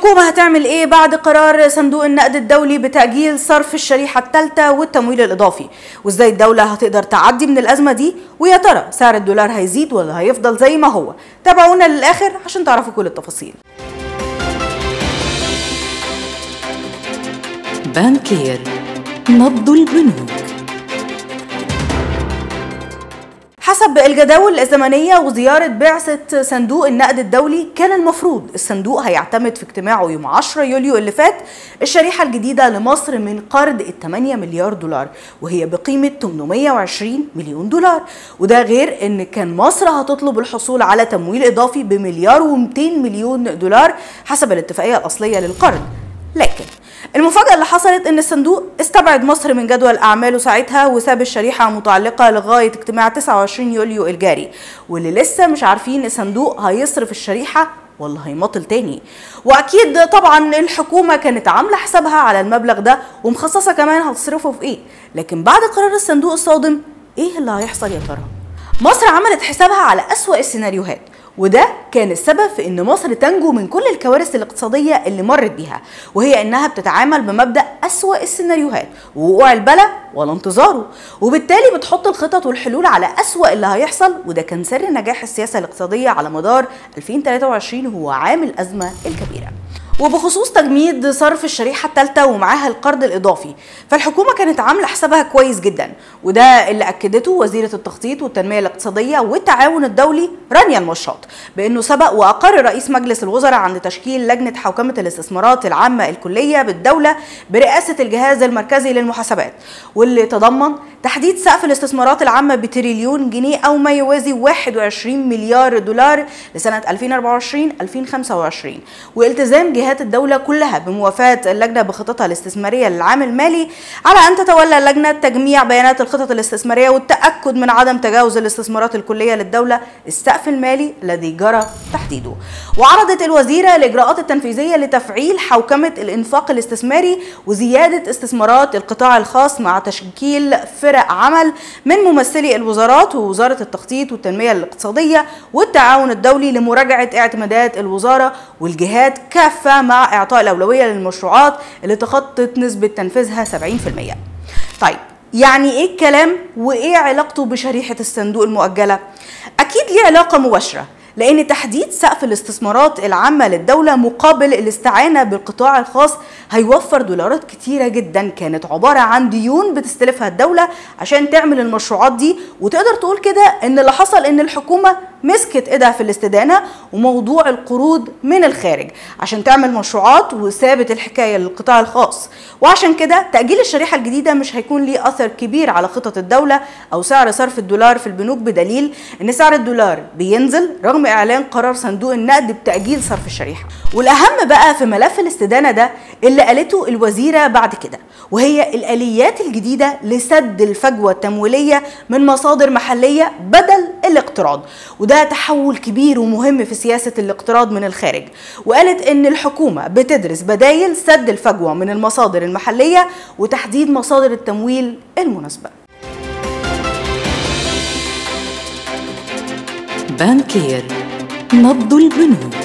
الحكومة هتعمل ايه بعد قرار صندوق النقد الدولي بتأجيل صرف الشريحة الثالثة والتمويل الإضافي وازاي الدولة هتقدر تعدي من الأزمة دي ويا ترى سعر الدولار هيزيد ولا هيفضل زي ما هو تابعونا للآخر عشان تعرفوا كل التفاصيل بانكير نبض البنوك حسب الجداول الزمنية وزيارة بعثة صندوق النقد الدولي كان المفروض الصندوق هيعتمد في اجتماعه يوم 10 يوليو اللي فات الشريحة الجديدة لمصر من قرض ال 8 مليار دولار وهي بقيمة 820 مليون دولار وده غير ان كان مصر هتطلب الحصول على تمويل اضافي بمليار و200 مليون دولار حسب الاتفاقية الأصلية للقرض لكن المفاجأة اللي حصلت إن الصندوق استبعد مصر من جدول أعماله ساعتها وساب الشريحة متعلقة لغاية اجتماع 29 يوليو الجاري واللي لسه مش عارفين الصندوق هيصرف الشريحة ولا هيماطل تاني واكيد طبعا الحكومه كانت عامله حسابها على المبلغ ده ومخصصه كمان هتصرفه في ايه لكن بعد قرار الصندوق الصادم ايه اللي هيحصل يا ترى مصر عملت حسابها على اسوا السيناريوهات وده كان السبب في ان مصر تنجو من كل الكوارث الاقتصاديه اللي مرت بيها وهي انها بتتعامل بمبدا اسوا السيناريوهات ووقوع البلاء ولا انتظاره وبالتالي بتحط الخطط والحلول على اسوا اللي هيحصل وده كان سر نجاح السياسه الاقتصاديه على مدار 2023 هو عام الازمه الكبيره وبخصوص تجميد صرف الشريحة الثالثة ومعاها القرض الإضافي فالحكومة كانت عاملة حسابها كويس جدا وده اللي أكدته وزيرة التخطيط والتنمية الاقتصادية والتعاون الدولي رانيا المشاط بأنه سبق وأقر رئيس مجلس الوزراء عند تشكيل لجنة حوكمة الاستثمارات العامة الكلية بالدولة برئاسة الجهاز المركزي للمحاسبات واللي تضمن تحديد سقف الاستثمارات العامة بتريليون جنيه أو ما يوازي 21 مليار دولار لسنة 2024-2025 والتزام جهات الدولة كلها بموافاة اللجنة بخططها الاستثمارية للعام المالي على أن تتولى اللجنة تجميع بيانات الخطط الاستثمارية والتأكد من عدم تجاوز الاستثمارات الكلية للدولة السقف المالي الذي جرى تحديده وعرضت الوزيرة الإجراءات التنفيذية لتفعيل حوكمة الإنفاق الاستثماري وزيادة استثمارات القطاع الخاص مع تشكيل فرق عمل من ممثلي الوزارات ووزارة التخطيط والتنمية الاقتصادية والتعاون الدولي لمراجعة اعتمادات الوزارة والجهات كافة مع إعطاء الأولوية للمشروعات اللي تخطط نسبة تنفيذها 70% طيب يعني ايه الكلام وايه علاقته بشريحة الصندوق المؤجلة؟ أكيد ليه علاقة مباشرة لأن تحديد سقف الاستثمارات العامة للدولة مقابل الاستعانة بالقطاع الخاص هيوفر دولارات كتيرة جدا كانت عبارة عن ديون بتستلفها الدولة عشان تعمل المشروعات دي وتقدر تقول كده ان اللي حصل ان الحكومة مسكت ايدها في الاستدانة وموضوع القروض من الخارج عشان تعمل مشروعات وسابت الحكاية للقطاع الخاص وعشان كده تأجيل الشريحة الجديدة مش هيكون ليه أثر كبير على خطط الدولة أو سعر صرف الدولار في البنوك بدليل ان سعر الدولار بينزل رغم إعلان قرار صندوق النقد بتأجيل صرف الشريحة والأهم بقى في ملف الاستدانة ده اللي قالته الوزيرة بعد كده وهي الآليات الجديدة لسد الفجوة التمويلية من مصادر محلية بدل الاقتراض وده تحول كبير ومهم في سياسة الاقتراض من الخارج وقالت ان الحكومة بتدرس بدايل سد الفجوة من المصادر المحلية وتحديد مصادر التمويل المناسبة بانكير نبض البنوك